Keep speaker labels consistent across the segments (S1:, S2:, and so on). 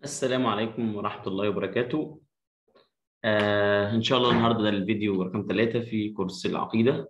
S1: السلام عليكم ورحمة الله وبركاته آه إن شاء الله النهاردة ده الفيديو رقم ثلاثة في كورس العقيدة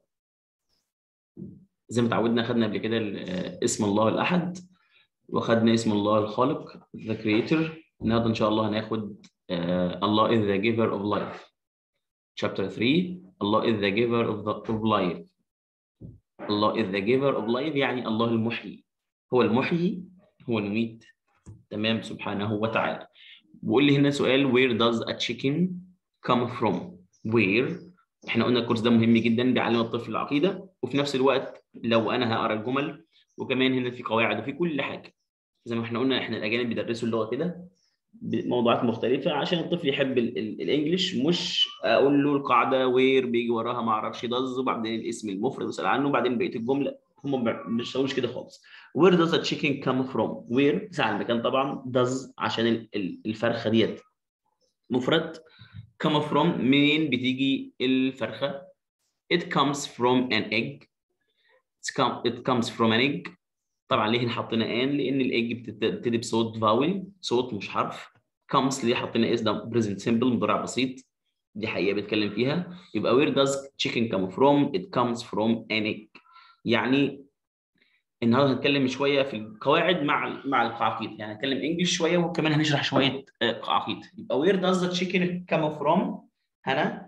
S1: زي ما تعودنا خدنا قبل كده ال- اسم الله الأحد وخدنا اسم الله الخالق the creator النهاردة إن شاء الله هناخد آه Allah is the giver of life chapter 3 Allah is the giver of, the, of life Allah is the giver of life يعني الله المحيي هو المحيي هو المميت تمام سبحانه وتعالى بيقول لي هنا سؤال where does a chicken come from where احنا قلنا الكورس ده مهم جدا بيعلم الطفل العقيده وفي نفس الوقت لو انا هقرا الجمل وكمان هنا في قواعد وفي كل حاجه زي ما احنا قلنا احنا الاجانب بيدرسوا اللغه كده بموضوعات مختلفه عشان الطفل يحب ال- ال- الانجليش مش اقول له القاعده وير بيجي وراها ما اعرفش دز وبعدين الاسم المفرد واسال عنه وبعدين بقيه الجمله هم ما بيشتغلوش كده خالص where does a chicken come from where ساعة المكان طبعا does عشان ال- ال- الفرخه ديت مفرد come from منين بتيجي الفرخه it comes from an egg It's come, it comes from an egg طبعا ليه حطينا ان لان الايج بتبتدي بصوت فاول صوت مش حرف comes ليه حطينا اس ده present simple مضارع بسيط دي حقيقه بتكلم فيها يبقى where does chicken come from it comes from an egg يعني النهارده هنتكلم شويه في القواعد مع مع القعاقيد يعني هنتكلم انجلش شويه وكمان هنشرح شويه آه، قعاقيد يبقى where does the chicken come from هنا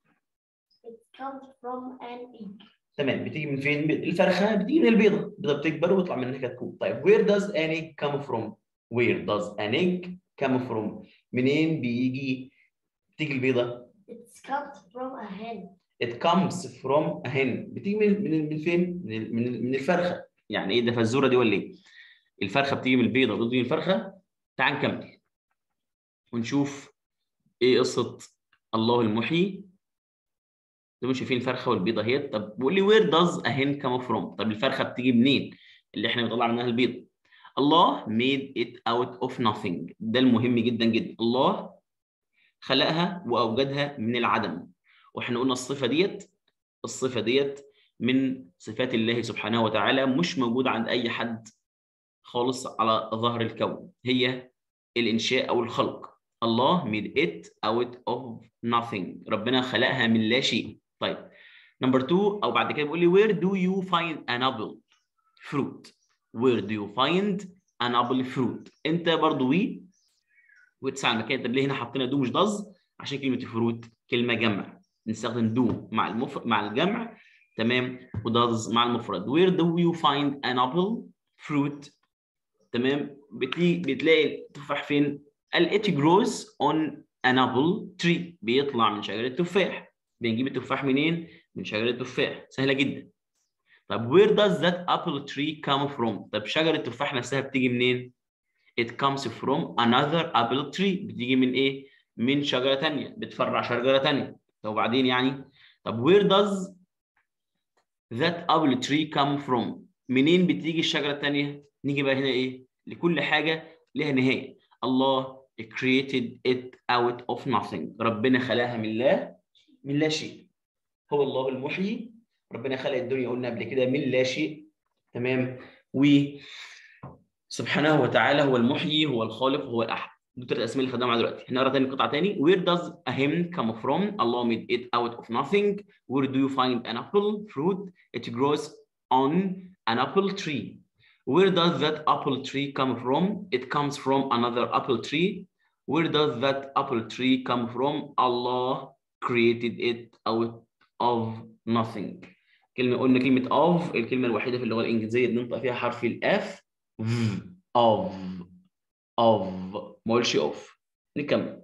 S2: It comes from an egg.
S1: تمام بتيجي من فين الفرخه بتيجي من البيضه البيضه بتكبر ويطلع منها كتكوت طيب where does an egg come from where does an egg come from منين بيجي بتيجي البيضه
S2: It comes from a hen.
S1: it comes from a hen بتيجي من من من فين من ال- من ال- من الفرخه يعني ايه ده فزوره دي ولا ايه الفرخه بتيجي من البيضه البيضه بتيجي من الفرخه تعال نكمل ونشوف ايه قصه الله المحيي زي ما شايفين الفرخه والبيضه اهي طب بيقول لي وير داز ا هين كام فروم طب الفرخه بتيجي منين اللي احنا بنطلع منها البيض الله made it out of nothing ده المهم جدا جدا الله خلقها واوجدها من العدم واحنا قلنا الصفه ديت الصفه ديت من صفات الله سبحانه وتعالى مش موجوده عند اي حد خالص على ظهر الكون هي الانشاء او الخلق الله made it out of nothing ربنا خلقها من لا شيء طيب نمبر 2 او بعد كده بيقول لي where do you find an apple fruit where do you find an apple fruit انت برضو وي وتسعى المكان طب ليه هنا حطينا دو مش دز عشان كلمه فروت كلمه جمع نستخدم دو مع المف... مع الجمع تمام وداز مع المفرد where do you find an apple fruit تمام بتلاقي بتلاقي التفاح فين قال it grows on an apple tree بيطلع من شجره التفاح بنجيب التفاح منين من شجره التفاح سهله جدا طب where does that apple tree come from طب شجره التفاح نفسها بتيجي منين it comes from another apple tree بتيجي من ايه من شجره ثانيه بتفرع شجره ثانيه طب وبعدين يعني طب where does that apple tree come from منين بتيجي الشجره الثانيه نيجي بقى هنا ايه لكل حاجه لها نهايه الله created it out of nothing ربنا خلقها من لا من لا شيء هو الله المحيي ربنا خلق الدنيا قلنا قبل كده من لا شيء تمام و سبحانه وتعالى هو المحيي هو الخالق هو الاحد دول الثلاث اسماء اللي خدناهم دلوقتي هنقرا تاني قطعه تاني where does a hymn come from Allah made it out of nothing where do you find an apple fruit it grows on an apple tree where does that apple tree come from it comes from another apple tree where does that apple tree come from Allah created it out of nothing كلمة قلنا كلمة of الكلمة الوحيدة في اللغة الإنجليزية بننطق فيها حرف الأف of of ما قولش of نكمل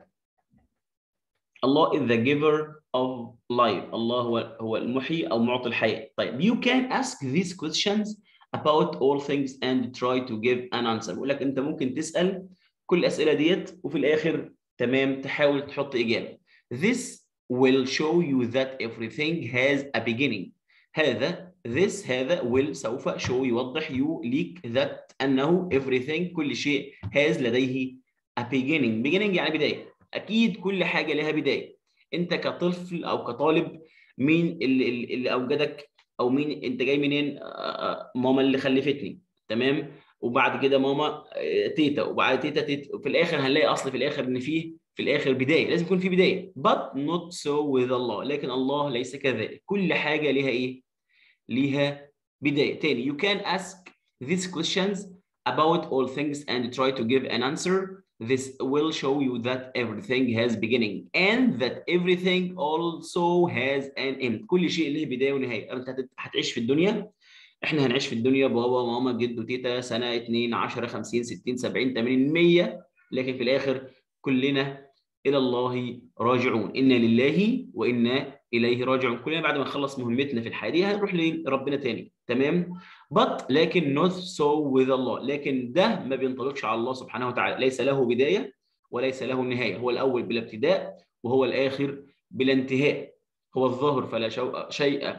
S1: Allah is the giver of life الله هو هو المحيي أو معطي الحياة طيب you can ask these questions about all things and try to give an answer بقول لك أنت ممكن تسأل كل الأسئلة ديت وفي الآخر تمام تحاول تحط إجابة this will show you that everything has a beginning هذا this هذا will سوف show يوضح you ليك that أنه everything كل شيء has لديه a beginning beginning يعني بداية أكيد كل حاجة لها بداية أنت كطفل أو كطالب مين اللي, اللي أوجدك أو مين أنت جاي منين آه، آه، ماما اللي خلفتني تمام وبعد كده ماما آه، تيتا وبعد تيتا تيتا وفي الاخر هنلاقي اصل في الاخر ان فيه في الاخر بدايه لازم يكون في بدايه but not so with الله لكن الله ليس كذلك كل حاجه ليها ايه ليها بدايه تاني you can ask these questions about all things and try to give an answer this will show you that everything has beginning and that everything also has an end كل شيء له بدايه ونهايه انت هتت- هتعيش في الدنيا احنا هنعيش في الدنيا بابا ماما جدو تيتا سنه 2 10 50 60 70 80 100 لكن في الاخر كلنا الى الله راجعون انا لله وانا اليه راجعون كلنا بعد ما نخلص مهمتنا في الحياه دي هنروح لربنا تاني تمام but لكن not so with الله لكن ده ما بينطبقش على الله سبحانه وتعالى ليس له بدايه وليس له نهايه هو الاول بلا ابتداء وهو الاخر بلا انتهاء هو الظاهر فلا شو- شيء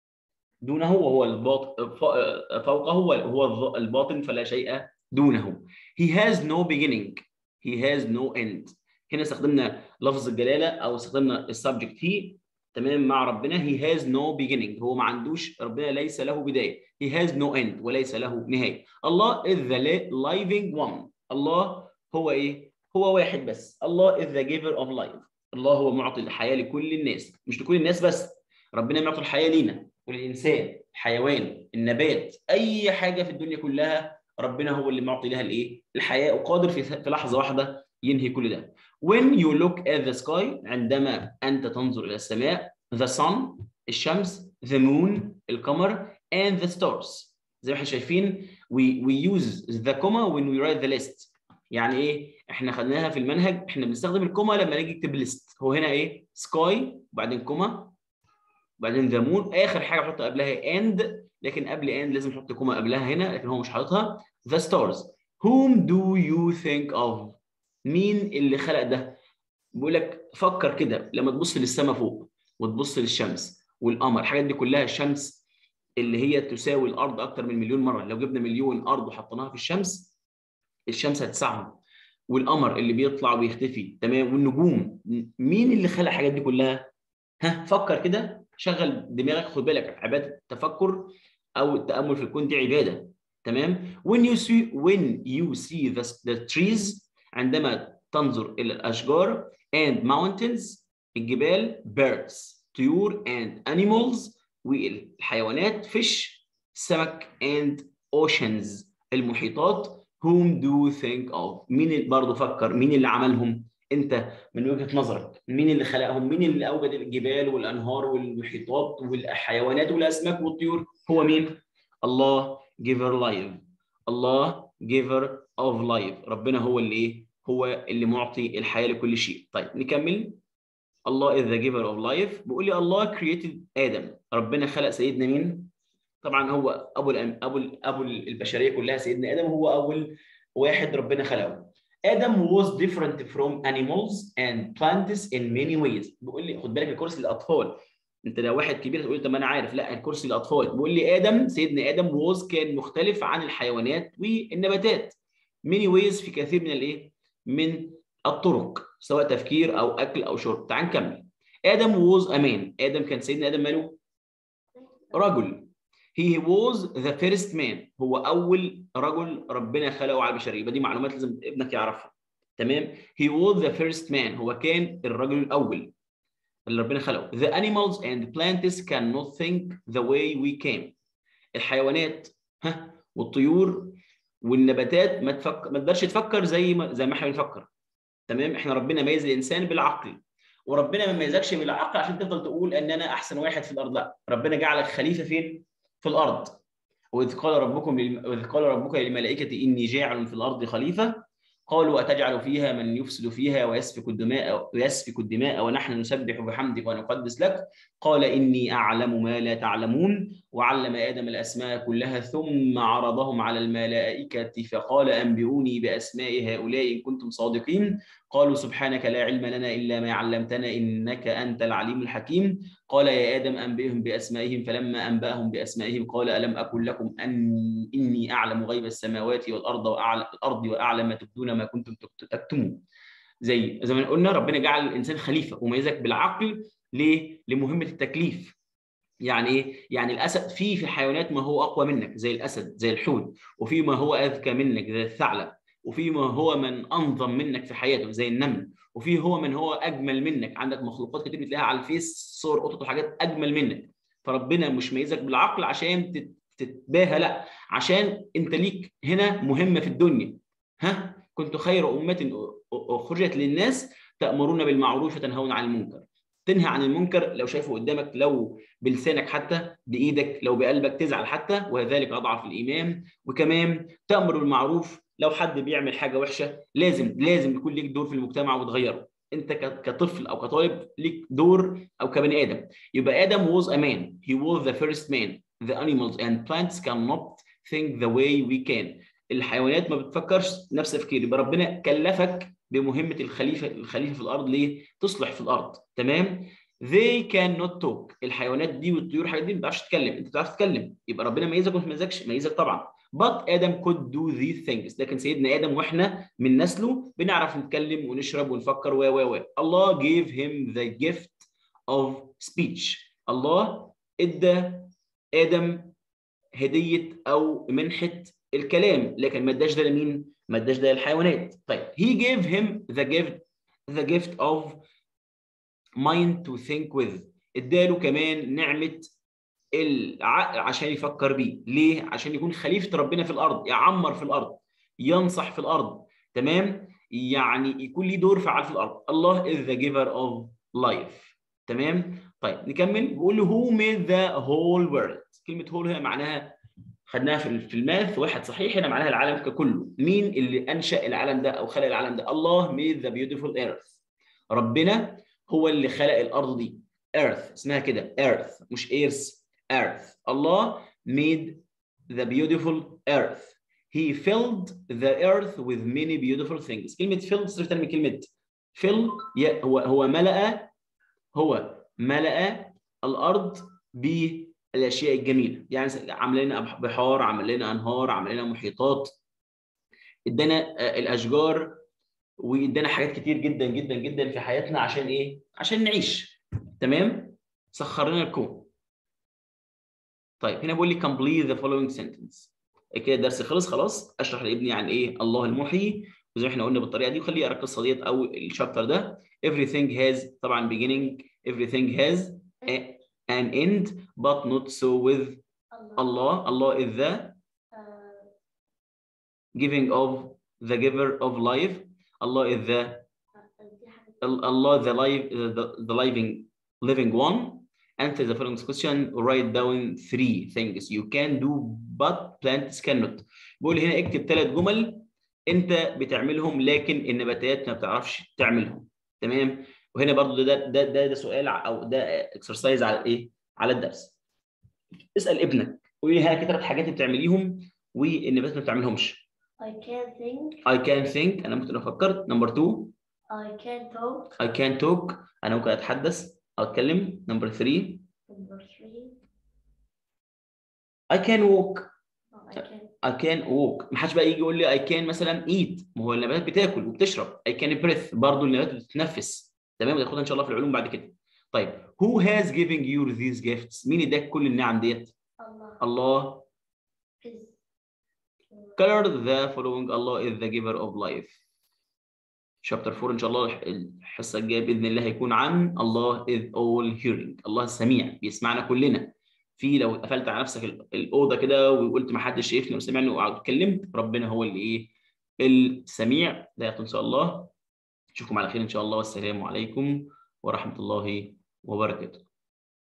S1: دونه وهو الباطن فوقه هو هو الظ- الباطن فلا شيء دونه he has no beginning he has no end هنا استخدمنا لفظ الجلاله او استخدمنا السبجكت he تمام مع ربنا he has no beginning هو ما عندوش ربنا ليس له بدايه he has no end وليس له نهايه الله is the li- living one الله هو ايه هو واحد بس الله is the giver of life الله هو معطي الحياه لكل الناس مش لكل الناس بس ربنا معطي الحياه لينا وللانسان الحيوان النبات اي حاجه في الدنيا كلها ربنا هو اللي معطي لها الايه الحياه وقادر في في لحظه واحده ينهي كل ده when you look at the sky عندما انت تنظر الى السماء the sun الشمس the moon القمر and the stars زي ما احنا شايفين we we use the comma when we write the list يعني ايه احنا خدناها في المنهج احنا بنستخدم الكوما لما نيجي نكتب ليست هو هنا ايه سكاي وبعدين كوما وبعدين ذا مون اخر حاجه بحط قبلها اند لكن قبل اند لازم احط كوما قبلها هنا لكن هو مش حاططها ذا ستارز whom do you think of مين اللي خلق ده بيقول لك فكر كده لما تبص للسماء فوق وتبص للشمس والقمر الحاجات دي كلها الشمس اللي هي تساوي الارض اكتر من مليون مره لو جبنا مليون ارض وحطيناها في الشمس الشمس هتسعهم والقمر اللي بيطلع ويختفي تمام والنجوم مين اللي خلق الحاجات دي كلها ها فكر كده شغل دماغك خد بالك عباده التفكر او التامل في الكون دي عباده تمام when you see when you see the, the trees عندما تنظر الى الاشجار and mountains الجبال birds طيور and animals والحيوانات fish سمك and oceans المحيطات whom do you think of مين اللي برضه فكر مين اللي عملهم انت من وجهه نظرك مين اللي خلقهم مين اللي اوجد الجبال والانهار والمحيطات والحيوانات والاسماك والطيور هو مين الله giver life الله giver of life ربنا هو اللي ايه هو اللي معطي الحياه لكل شيء طيب نكمل الله is the giver of life بيقول لي الله created ادم ربنا خلق سيدنا مين طبعا هو ابو الأم... ابو ال... ابو البشريه كلها سيدنا ادم هو اول واحد ربنا خلقه ادم was different from animals and plants in many ways بيقول لي خد بالك الكرسي للاطفال انت لو واحد كبير تقول طب انا عارف لا الكرسي للاطفال بيقول لي ادم سيدنا ادم was كان مختلف عن الحيوانات والنباتات many ways في كثير من الايه من الطرق سواء تفكير او اكل او شرب تعال نكمل ادم was a man ادم كان سيدنا ادم ماله رجل he was the first man هو اول رجل ربنا خلقه على البشريه يبقى دي معلومات لازم ابنك يعرفها تمام he was the first man هو كان الرجل الاول اللي ربنا خلقه the animals and plants cannot think the way we can الحيوانات ها والطيور والنباتات ما تفكر ما تقدرش تفكر زي ما زي ما احنا بنفكر تمام احنا ربنا ميز الانسان بالعقل وربنا ما ميزكش بالعقل عشان تفضل تقول ان انا احسن واحد في الارض لا ربنا جعلك خليفه فين في الارض واذ قال ربكم للم... واذ قال ربك للملائكه اني جاعل في الارض خليفه قالوا أتجعل فيها من يفسد فيها ويسفك الدماء ويسفك الدماء ونحن نسبح بحمدك ونقدس لك قال إني أعلم ما لا تعلمون وعلم آدم الأسماء كلها ثم عرضهم على الملائكة فقال أنبئوني بأسماء هؤلاء إن كنتم صادقين قالوا سبحانك لا علم لنا إلا ما علمتنا إنك أنت العليم الحكيم قال يا آدم أنبئهم بأسمائهم فلما أنبأهم بأسمائهم قال ألم أقل لكم أن إني أعلم غيب السماوات والأرض وأعلم الأرض وأعلم ما تبدون ما كنتم تكتمون زي زي ما قلنا ربنا جعل الإنسان خليفة وميزك بالعقل ليه؟ لمهمة التكليف يعني ايه؟ يعني الاسد في في حيوانات ما هو اقوى منك زي الاسد زي الحوت وفي ما هو اذكى منك زي الثعلب وفي ما هو من انظم منك في حياته زي النمل وفي هو من هو اجمل منك عندك مخلوقات كتير بتلاقيها على الفيس صور قطط وحاجات اجمل منك فربنا مش ميزك بالعقل عشان تت- تتباهى لا عشان انت ليك هنا مهمه في الدنيا ها كنت خير امه اخرجت للناس تامرون بالمعروف وتنهون عن المنكر تنهى عن المنكر لو شايفه قدامك لو بلسانك حتى بايدك لو بقلبك تزعل حتى وذلك اضعف الايمان وكمان تامر بالمعروف لو حد بيعمل حاجه وحشه لازم لازم يكون ليك دور في المجتمع وتغيره انت ك- كطفل او كطالب ليك دور او كبني ادم يبقى ادم was a man he was the first man the animals and plants cannot think the way we can الحيوانات ما بتفكرش نفس التفكير يبقى ربنا كلفك بمهمه الخليفه الخليفه في الارض ليه تصلح في الارض تمام they cannot talk الحيوانات دي والطيور الحاجات دي ما بتعرفش تتكلم انت بتعرف تتكلم يبقى ربنا ميزك وما ميزكش ميزك طبعا but Adam could do these things لكن سيدنا ادم واحنا من نسله بنعرف نتكلم ونشرب ونفكر و و و الله gave him the gift of speech الله ادى ادم هديه او منحه الكلام لكن ما اداش ده لمين؟ ما اداش ده للحيوانات طيب he gave him the gift the gift of mind to think with اداله كمان نعمه العقل عشان يفكر بيه ليه عشان يكون خليفه ربنا في الارض يعمر في الارض ينصح في الارض تمام يعني يكون ليه دور فعال في الارض الله is the giver of life تمام طيب نكمل بيقول له who made the whole world كلمه whole هي معناها خدناها في في الماث واحد صحيح هنا معناها العالم ككله مين اللي انشا العالم ده او خلق العالم ده الله made the beautiful earth ربنا هو اللي خلق الارض دي earth اسمها كده earth مش earth earth الله made the beautiful earth he filled the earth with many beautiful things كلمه filled صرفت من كلمه fill ي- هو هو ملأ هو ملأ الارض بالاشياء الجميله يعني عمل لنا أبح- بحار عمل لنا انهار عمل لنا محيطات ادانا آه، الاشجار وادانا حاجات كتير جدا جدا جدا في حياتنا عشان ايه عشان نعيش تمام سخر لنا الكون طيب هنا بيقول لي complete the following sentence كده الدرس خلص خلاص اشرح لابني عن ايه الله المحيي وزي ما احنا قلنا بالطريقه دي وخليه يقرا القصه ديت او الشابتر ده everything has طبعا beginning everything has a- an end but not so with
S2: الله
S1: Allah Allah is the
S2: آه،
S1: giving of the giver of life Allah is the
S2: دي حاجة
S1: Allah the life the, the living living one answer the following question write down three things you can do but plants cannot بقول هنا اكتب ثلاث جمل انت بتعملهم لكن النباتات ما بتعرفش تعملهم تمام وهنا برضو ده ده ده, ده سؤال ع- او ده اكسرسايز على ايه على الدرس اسال ابنك قول لي هنا كده ثلاث حاجات بتعمليهم والنباتات ما بتعملهمش
S2: I can think
S1: I can think انا ممكن افكر نمبر 2
S2: I can talk
S1: I can talk انا ممكن اتحدث او اتكلم نمبر 3
S2: number three
S1: I can walk
S2: no, I can
S1: I can walk ما حدش بقى يجي يقول لي I can مثلا eat ما هو النباتات بتاكل وبتشرب I can breathe برضه النباتات بتتنفس تمام هتاخدها ان شاء الله في العلوم بعد كده طيب who has given you these gifts مين اداك كل النعم ديت
S2: Allah
S1: الله
S2: is
S1: color the following Allah is the giver of life chapter 4 ان شاء الله الح- الحصه الجايه باذن الله هيكون عن الله is all hearing الله السميع بيسمعنا كلنا في لو قفلت على نفسك ال- الاوضه كده وقلت ما حدش شايفني وسمعني وقعدت اتكلمت ربنا هو اللي ايه السميع ده ان شاء الله اشوفكم على خير ان شاء الله والسلام عليكم ورحمه الله وبركاته